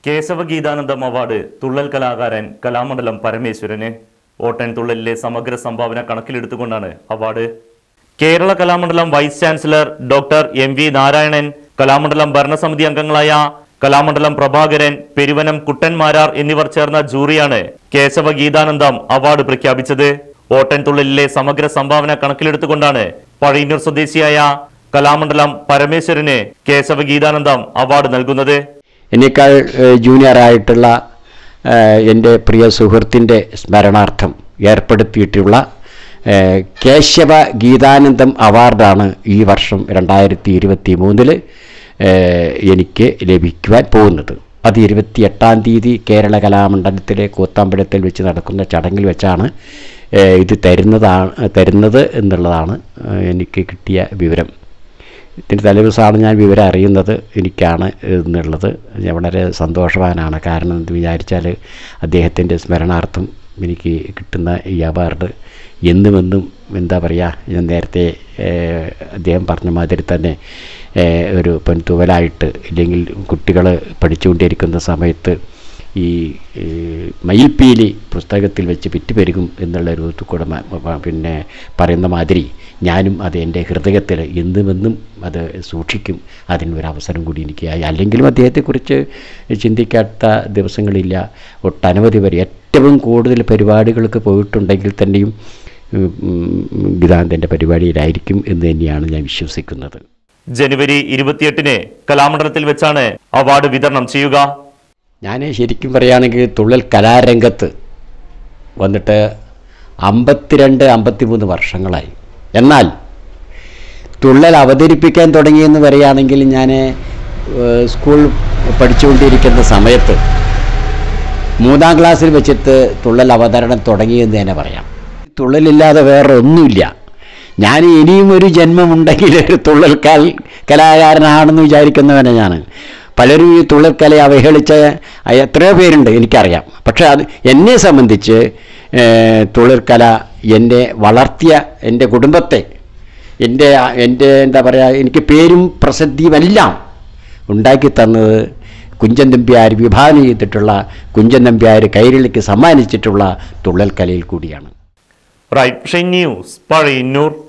കേശവഗീതാനന്ദം award തുള്ളൽ കലാകാരൻ കലാമണ്ഡലം പരമേശ്വരന് ഓട്ടൻ തുള്ളലിലെ സമഗ്ര സംഭാവന കണക്കിലെടുത്തുകൊണ്ടാണ് award Kerala Kalamandalam vice chancellor doctor M V Narayanan Kalamandalam ഭരണസമിതി അംഗങ്ങളായ കലാമണ്ഡലം പ്രഭാകരൻ പെരുവനം കുട്ടൻമാരാർ എന്നിവർ ചേർന്ന ജൂറിയാണ് കേശവഗീതാനന്ദം അവാർഡ് പ്രഖ്യാപിച്ചത് ഓട്ടൻ തുള്ളലിലെ സമഗ്ര സംഭാവന കണക്കിലെടുത്തുകൊണ്ടാണ് പഴയന്നൂർ സ്വദേശിയായ കലാമണ്ഡലം പരമേശ്വരന് കേശവഗീതാനന്ദം അവാർഡ് നൽകുന്നത് എന്നേക്കാൾ ഏഹ്, ജൂനിയറായിട്ടുള്ള ഏഹ്, എൻ്റെ പ്രിയ സുഹൃത്തിൻ്റെ സ്മരണാർത്ഥം ഏർപ്പെടുത്തിയിട്ടുള്ള ഏഹ്, കേശവ ഗീതാനന്ദം അവാർഡാണ് ഈ വർഷം രണ്ടായിരത്തി ഇരുപത്തി മൂന്നില് എനിക്ക് ലഭിക്കുവാൻ പോകുന്നത് അത് ഇരുപത്തി എട്ടാം തീയതി കേരള കലാമണ്ഡലത്തിലെ കൂത്താമ്പഴത്തിൽ വെച്ച് നടക്കുന്ന ചടങ്ങിൽ വെച്ചാണ് ഏഹ്, ഇത് തരുന്നതാണ് തരുന്നത് എന്നുള്ളതാണ് ഏഹ്, എനിക്ക് കിട്ടിയ വിവരം ഇതിന് തലേദിവസമാണ് ഞാൻ വിവരം അറിയുന്നത് എനിക്കാണ് എന്നുള്ളത് ഞാൻ വളരെ സന്തോഷവാനാണ് കാരണം എന്ന് വിചാരിച്ചാൽ അദ്ദേഹത്തിൻ്റെ സ്മരണാർത്ഥം എനിക്ക് കിട്ടുന്ന ഈ അവാർഡ് എന്നുമെന്നും എന്താ പറയുക ഞാൻ നേരത്തെ ഏഹ്, അദ്ദേഹം പറഞ്ഞ മാതിരി തന്നെ ഏഹ്, ഒരു പെൺതൂവലായിട്ട് ഇല്ലെങ്കിൽ കുട്ടികൾ പഠിച്ചുകൊണ്ടിരിക്കുന്ന സമയത്ത് ഈ ഈ മയിൽപ്പീലി പുസ്തകത്തിൽ വെച്ച് വിറ്റുപെരുകും എന്നുള്ള രൂപത്തിൽ കൂടെ മ- മ- പിന്നെ പറയുന്ന മാതിരി ഞാനും അത് എൻ്റെ ഹൃദയത്തിൽ എന്നുമെന്നും അത് സൂക്ഷിക്കും അതിനൊരു അവസരം കൂടി എനിക്ക് ആയി അല്ലെങ്കിലും അദ്ദേഹത്തെക്കുറിച്ച് ചിന്തിക്കാത്ത ദിവസങ്ങളില്ല ഒട്ടനവധി പേര് ഏറ്റവും കൂടുതൽ പരിപാടികൾക്ക് പോയിട്ടുണ്ടെങ്കിൽ തന്നെയും ഉം, ഉം, ഗീതാനന്ദൻ്റെ പരിപാടിയിലായിരിക്കും എന്ന് തന്നെയാണ് ഞാൻ വിശ്വസിക്കുന്നത് ജനുവരി ഇരുപത്തിയെട്ടിന് കലാമണ്ഡലത്തിൽ വെച്ചാണ് അവാർഡ് വിതരണം ചെയ്യുക ഞാൻ ശരിക്കും പറയുകയാണെങ്കിൽ തുള്ളൽ കലാരംഗത്ത് വന്നിട്ട് അമ്പത്തിരണ്ട് അമ്പത്തിമൂന്ന് വർഷങ്ങളായി എന്നാൽ തുള്ളൽ അവതരിപ്പിക്കാൻ തുടങ്ങിയെന്ന് പറയുകയാണെങ്കിൽ ഞാൻ ഏഹ്, സ്കൂൾ പഠിച്ചുകൊണ്ടിരിക്കുന്ന സമയത്ത് മൂന്നാം ക്ലാസ്സിൽ വെച്ചിട്ട് തുള്ളൽ അവതരണം തുടങ്ങിയെന്ന് തന്നെ പറയാം തുള്ളലില്ലാതെ വേറെ ഒന്നുമില്ല ഞാൻ ഇനിയും ഒരു ജന്മമുണ്ടെങ്കിൽ ഒരു തുള്ളൽ കൽ കലാകാരനാണെന്ന് വിചാരിക്കുന്നവനെ ഞാൻ പലരും ഈ തുള്ളൽ കലയെ അവഹേളിച്ച എത്രയോ പേരുണ്ട് എനിക്കറിയാം പക്ഷേ അത് എന്നെ സംബന്ധിച്ച് ഏഹ്, തുള്ളൽ കല എന്നെ വളർത്തിയ എൻ്റെ കുടുംബത്തെ എൻ്റെ എൻ്റെ എന്താ പറയുക എനിക്ക് പേരും പ്രസിദ്ധിയുമെല്ലാം ഉണ്ടാക്കി തന്നത് കുഞ്ചൻ നമ്പ്യാർ വിഭാവന ചെയ്തിട്ടുള്ള കുഞ്ചൻ നമ്പ്യാർ കൈരളിക്ക് സമ്മാനിച്ചിട്ടുള്ള തുള്ളൽ കലയിൽ കൂടിയാണ് റൈറ്റ് ന്യൂസ് പഴയന്നൂർ